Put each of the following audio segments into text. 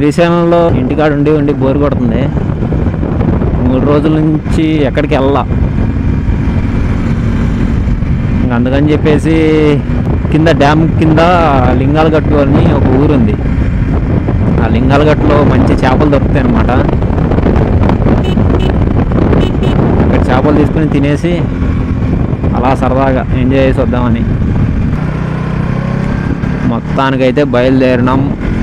శ్రీశైలంలో ఇంటికాడ ఉండి ఉండి బోర్ కొడుతుంది మూడు రోజుల నుంచి ఎక్కడికి వెళ్ళా ఇంక అందుకని చెప్పేసి కింద డ్యామ్ కింద లింగాలగట్టు అని ఒక ఊరుంది ఆ లింగాలగట్టులో మంచి చేపలు దొరుకుతాయి అన్నమాట అక్కడ చేపలు తీసుకుని తినేసి అలా సరదాగా ఎంజాయ్ చేసి వద్దామని మొత్తానికైతే బయలుదేరినాం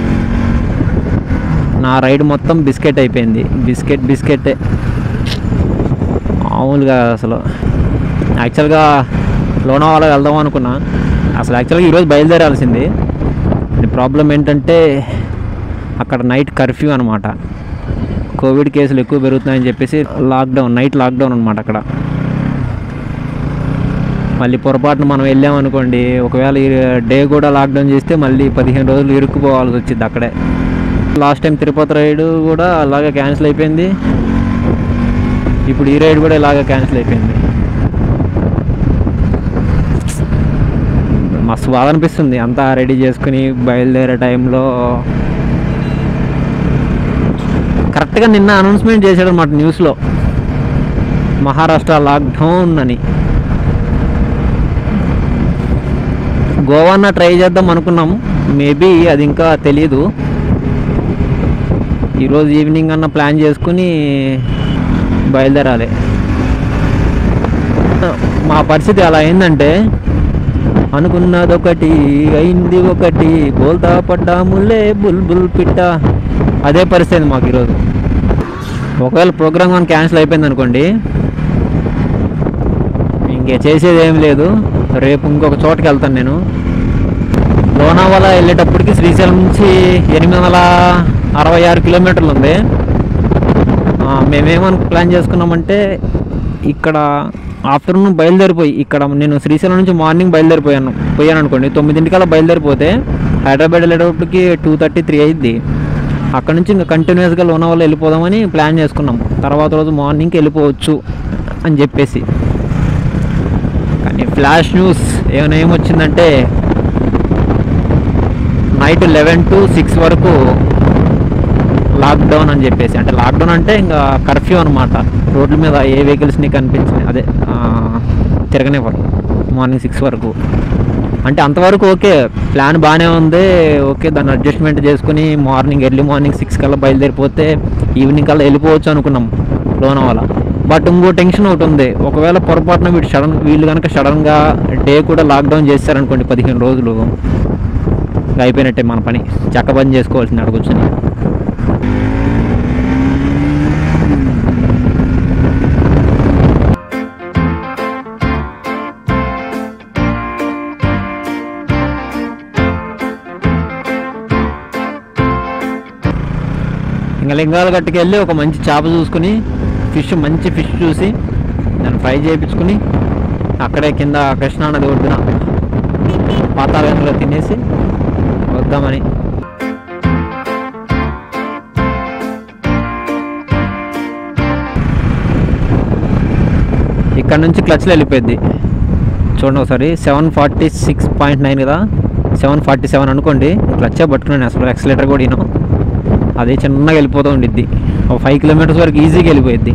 నా రైడ్ మొత్తం బిస్కెట్ అయిపోయింది బిస్కెట్ బిస్కెటే మామూలుగా అసలు యాక్చువల్గా లోనావాలా వెళ్దాం అనుకున్నా అసలు యాక్చువల్గా ఈరోజు బయలుదేరాల్సింది ప్రాబ్లం ఏంటంటే అక్కడ నైట్ కర్ఫ్యూ అనమాట కోవిడ్ కేసులు ఎక్కువ పెరుగుతున్నాయని చెప్పేసి లాక్డౌన్ నైట్ లాక్డౌన్ అనమాట అక్కడ మళ్ళీ పొరపాటున మనం వెళ్ళామనుకోండి ఒకవేళ ఈ డే కూడా లాక్డౌన్ చేస్తే మళ్ళీ పదిహేను రోజులు ఇరుక్కుపోవాల్సి వచ్చింది అక్కడే లాస్ట్ టైం తిరుపతి రైడ్ కూడా అలాగే క్యాన్సిల్ అయిపోయింది ఇప్పుడు ఈ రైడ్ కూడా ఇలాగే క్యాన్సిల్ అయిపోయింది మస్తు బాధ అనిపిస్తుంది అంతా రెడీ చేసుకుని బయలుదేరే టైంలో కరెక్ట్గా నిన్న అనౌన్స్మెంట్ చేశాడు అనమాట న్యూస్లో మహారాష్ట్ర లాక్డౌన్ అని గోవాన ట్రై చేద్దాం అనుకున్నాం మేబీ అది ఇంకా తెలియదు ఈరోజు ఈవినింగ్ అన్న ప్లాన్ చేసుకుని బయలుదేరాలి మా పరిస్థితి అలా అయిందంటే అనుకున్నది ఒకటి అయింది ఒకటి బోల్తా పడ్డాములే బుల్ బుల్ పిట్ట అదే పరిస్థితి మాకు ఈరోజు ఒకవేళ ప్రోగ్రామ్ కానీ క్యాన్సిల్ అయిపోయింది అనుకోండి ఇంకే చేసేది ఏం లేదు రేపు ఇంకొక చోటుకి వెళ్తాను నేను లోనావాలా వెళ్ళేటప్పటికి శ్రీశైలం నుంచి ఎనిమిది వందల అరవై ఆరు కిలోమీటర్లు ఉంది ఆ, మేమేమని ప్లాన్ చేసుకున్నామంటే ఇక్కడ ఆఫ్టర్నూన్ బయలుదేరిపోయి ఇక్కడ నేను శ్రీశైలం నుంచి మార్నింగ్ బయలుదేరిపోయాను పోయాను అనుకోండి తొమ్మిదింటికల్లా బయలుదేరిపోతే హైదరాబాద్ వెళ్ళేటప్పటికి టూ థర్టీ త్రీ అయింది అక్కడ నుంచి ఇంకా కంటిన్యూస్గా లోనావాలా వెళ్ళిపోదామని ప్లాన్ చేసుకున్నాం తర్వాత రోజు మార్నింగ్కి వెళ్ళిపోవచ్చు అని చెప్పేసి కానీ ఫ్లాష్ న్యూస్ ఏమైనా ఏమొచ్చిందంటే నైట్ లెవెన్ టు సిక్స్ వరకు లాక్డౌన్ అని చెప్పేసి అంటే లాక్డౌన్ అంటే ఇంకా కర్ఫ్యూ అనమాట రోడ్ల మీద ఏ వెహికల్స్ని కనిపించినాయి అదే ఆ, తిరగనివ్వరు మార్నింగ్ సిక్స్ వరకు అంటే అంతవరకు ఓకే ప్లాన్ బాగానే ఉంది ఓకే దాన్ని అడ్జస్ట్మెంట్ చేసుకుని మార్నింగ్ ఎర్లీ మార్నింగ్ సిక్స్ కల్లా బయలుదేరిపోతే ఈవినింగ్ కల్లా వెళ్ళిపోవచ్చు అనుకున్నాం లోనావాలా బట్ ఇంకో టెన్షన్ ఒకటి ఉంది ఒకవేళ పొరపాటున వీడు సడన్ వీళ్ళు కనుక సడన్గా డే కూడా లాక్డౌన్ చేశారనుకోండి పదిహేను రోజులు ఇంకా అయిపోయినట్టే మన పని చక్క పని చేసుకోవాల్సింది అక్కడ కూర్చొని ఇంకా లింగాల గట్టుకు వెళ్ళి ఒక మంచి చేప చూసుకుని ఫిష్ మంచి ఫిష్ చూసి దాన్ని ఫ్రై చేయించుకుని అక్కడే కింద కృష్ణా నది ఒడ్డున పాతాళంలో తినేసి వద్దామని ఇక్కడ నుంచి క్లచ్లో వెళ్ళిపోయింది చూడండి ఒకసారి seven forty six point nine కదా సెవెన్ ఫార్టీ సెవెన్ అనుకోండి క్లచ్చే పట్టుకున్నాను అసలు ఎక్సలేటర్ కూడా ఈయన అది చిన్నగా వెళ్ళిపోతూ ఉండిద్ది ఒక ఫైవ్ కిలోమీటర్స్ వరకు ఈజీగా వెళ్ళిపోయిద్ది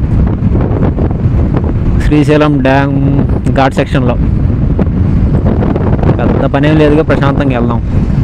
శ్రీశైలం డ్యామ్ ఘాట్ సెక్షన్లో పెద్ద పనేం లేదుగా ప్రశాంతంగా వెళ్దాం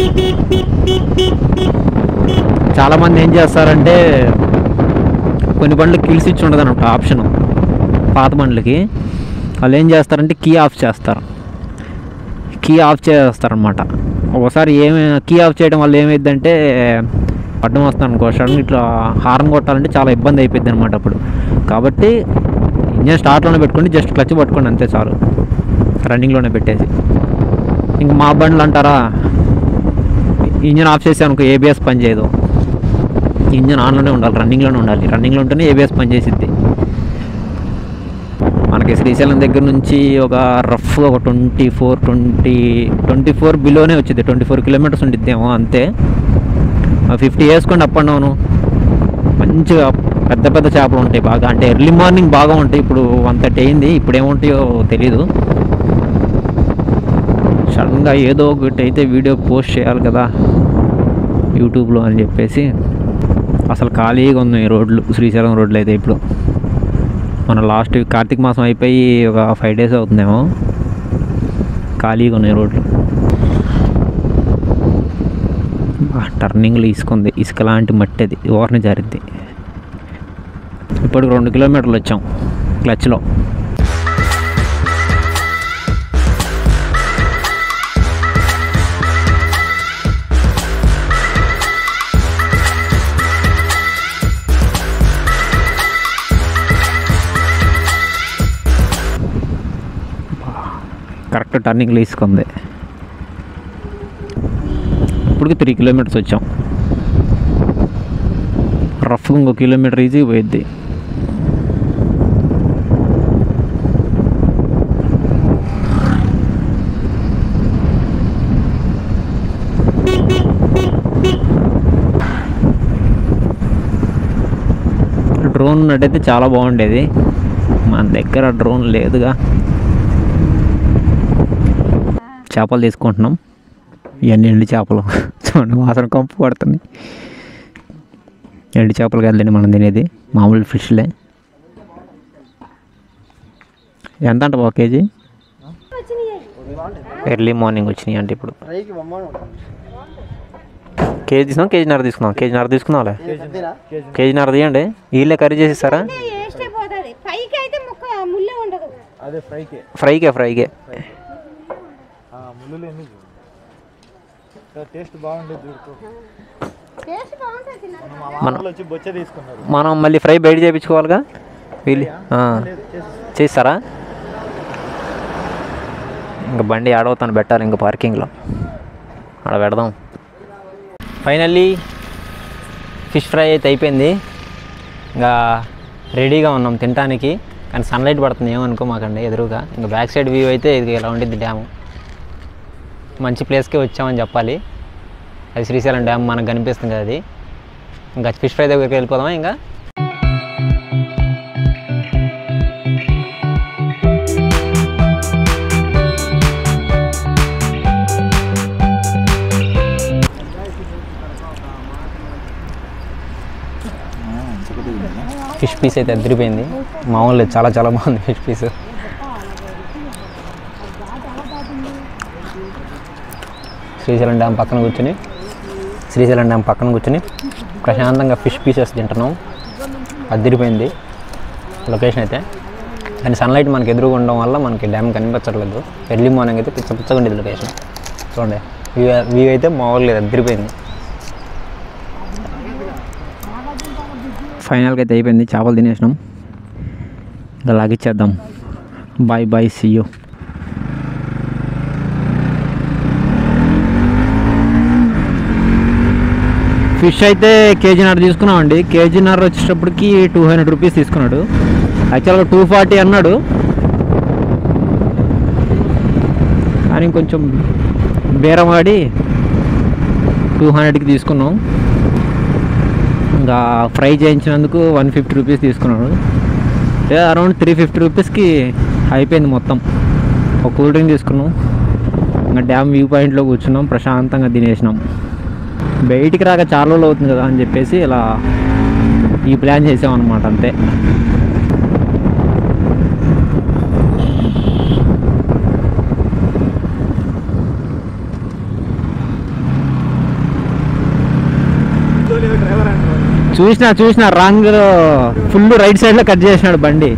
చాలామంది ఏం చేస్తారంటే కొన్ని బండ్లు కిల్స్ ఇచ్చి ఉండదు అనమాట ఆప్షన్ పాత బండ్లకి వాళ్ళు ఏం చేస్తారంటే కీ ఆఫ్ చేస్తారు కీ ఆఫ్ చేస్తారనమాట ఒకసారి ఏమి కీ ఆఫ్ చేయడం వల్ల ఏమైందంటే అడ్డం వస్తాను అనుకో సడన్ ఇట్లా హార్న్ కొట్టాలంటే చాలా ఇబ్బంది అయిపోయింది అనమాట అప్పుడు కాబట్టి ఇంజన్ స్టార్ట్లోనే పెట్టుకోండి జస్ట్ క్లచ్ పట్టుకోండి అంతే చాలు రన్నింగ్లోనే పెట్టేసి ఇంక మా బండ్లు అంటారా ఇంజన్ ఆఫ్ చేసి అనుకో ఏబిఎస్ పని చేయదు ఇంజన్ ఆన్లోనే ఉండాలి రన్నింగ్లోనే ఉండాలి రన్నింగ్లో ఉంటేనే ఏబిఎస్ పని చేసిద్ది మనకి శ్రీశైలం దగ్గర నుంచి ఒక రఫ్ ఒక twenty four twenty twenty four బిలోనే వచ్చింది ట్వంటీ ఫోర్ కిలోమీటర్స్ ఉండిద్దేమో అంతే ఫిఫ్టీ వేసుకోండి అప్ అండ్ డౌను మంచిగా పెద్ద పెద్ద చేపలు ఉంటాయి బాగా అంటే ఎర్లీ మార్నింగ్ బాగా ఉంటాయి ఇప్పుడు వన్ థర్టీ అయింది ఇప్పుడు ఏముంటాయో తెలీదు సడన్గా ఏదో ఒకటి అయితే వీడియో పోస్ట్ చేయాలి కదా యూట్యూబ్లో అని చెప్పేసి అసలు ఖాళీగా ఉన్నాయి రోడ్లు శ్రీశైలం రోడ్లు అయితే ఇప్పుడు మన లాస్ట్ కార్తీక మాసం అయిపోయి ఒక ఫైవ్ డేస్ అవుతుందేమో ఖాళీగా ఉన్నాయి రోడ్లు బా, టర్నింగ్లు ఇసుకుంది ఇసుక లాంటి మట్టి అది ఓర్ని జారిద్ది ఇప్పటికి రెండు కిలోమీటర్లు వచ్చాం క్లచ్లో కరెక్ట్ టర్నింగ్లు ఇసుకుంది ఇప్పటికి త్రీ కిలోమీటర్స్ వచ్చాం రఫ్గా ఇంకో కిలోమీటర్ ఈజీ పోయిద్ది డ్రోన్ ఉన్నట్టయితే చాలా బాగుండేది మన దగ్గర డ్రోన్ లేదుగా చేపలు తీసుకుంటున్నాం ఇవన్నీ ఎండి చేపలు చూడండి వాసన కంపు పడుతున్నాయి ఎండి చేపలు కదండి మనం తినేది మామూలు ఫిష్లే ఎంత అంట ఒక కేజీ ఎర్లీ మార్నింగ్ వచ్చినాయి అంటే ఇప్పుడు ఫ్రైకి బొమ్మను కేజీ తీసుకున్నాం కేజీన్నర తీసుకున్నాం కేజీన్నర తీసుకున్నాంలే కేజీన్నర తీయండి వీళ్ళే కర్రీ చేసిస్తారా వేస్ట్ అయిపోతుంది పైకి అయితే ముక్క ముల్లే ఉండదు అదే ఫ్రైకి ఫ్రైకే ఫ్రైకే ముళ్ళు లేని టేస్ట్ బాగుండేది చూడుకో టేస్ట్ బాగుంటుంది తిన్నాను మా మామూలు వచ్చి బొచ్చ తీసుకున్నారు మనం మళ్ళీ ఫ్రై బయట చేయించుకోవాలిగా వీళ్ళు ఆ. లేదు చేసి చేస్తారా ఇంకా బండి ఆడవుతాను పెట్టాలి ఇంకా పార్కింగ్లో ఆడ పెడదాం ఫైనల్లీ ఫిష్ ఫ్రై అయితే అయిపోయింది ఇంకా రెడీగా ఉన్నాం తినడానికి కానీ సన్లైట్ పడుతుంది ఏమనుకో మాకండి ఎదురుగా ఇంకా బ్యాక్ సైడ్ వ్యూ అయితే ఇది ఇలా ఉండిద్ది డ్యాము మంచి ప్లేస్కే వచ్చామని చెప్పాలి అది శ్రీశైలం డ్యామ్ మనకు కనిపిస్తుంది కదా అది ఇంకా ఫిష్ ఫ్రై దగ్గరికి వెళ్ళిపోదామా ఇంకా ఫిష్ పీస్ అయితే అదిరిపోయింది మామూలు చాలా చాలా బాగుంది ఫిష్ పీస్ శ్రీశైలం డ్యామ్ పక్కన కూర్చుని శ్రీశైలం డ్యామ్ పక్కన కూర్చుని ప్రశాంతంగా ఫిష్ పీసెస్ తింటున్నాం అదిరిపోయింది లొకేషన్ అయితే కానీ సన్లైట్ మనకి ఎదురుగా ఉండడం వల్ల మనకి డ్యామ్ కనిపించట్లేదు ఎర్లీ మార్నింగ్ అయితే పిచ్చ పిచ్చగా ఉండేది లొకేషన్ చూడండి వ్యూ వ్యూ అయితే మామూలు లేదు అదిరిపోయింది ఫైనల్గా అయితే అయిపోయింది చేపలు తినేసినాం ఇంకా లాగిచ్చేద్దాం బాయ్ బాయ్ సియూ ఫిష్ అయితే కేజీన్నర తీసుకున్నామండి కేజీన్నర వచ్చేటప్పటికి టూ హండ్రెడ్ రూపీస్ తీసుకున్నాడు యాక్చువల్గా టూ ఫార్టీ అన్నాడు కానీ కొంచెం బేరం ఆడి టూ హండ్రెడ్కి తీసుకున్నాం ఇంకా ఫ్రై చేయించినందుకు వన్ ఫిఫ్టీ రూపీస్ తీసుకున్నాడు అరౌండ్ త్రీ ఫిఫ్టీ రూపీస్కి అయిపోయింది మొత్తం ఒక కూల్ డ్రింక్ తీసుకున్నాం ఇంకా డ్యామ్ వ్యూ పాయింట్లో కూర్చున్నాం ప్రశాంతంగా తినేసినాం బయటికి రాక చాలా రోజులు అవుతుంది కదా అని చెప్పేసి ఇలా ఈ ప్లాన్ చేసాం అనమాట అంతే డ్రైవర్ అంటారు చూసిన చూసిన రాంగ్ ఫుల్ రైట్ సైడ్లో కట్ చేసినాడు బండి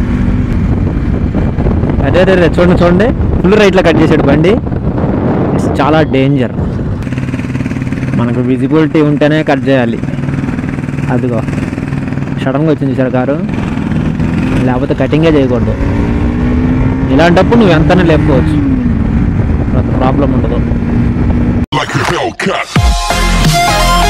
అదే అదే అదే చూడండి చూడండి ఫుల్ రైట్లో కట్ చేసాడు బండి ఇట్స్ చాలా డేంజర్ మనకు విజిబిలిటీ ఉంటేనే కట్ చేయాలి అదిగో సడన్గా వచ్చింది సార్ కారు లేకపోతే కటింగే చేయకూడదు ఇలాంటప్పుడు నువ్వు ఎంతనే లేపుకోవచ్చు ప్రాబ్లం ఉండదు like a Hellcat.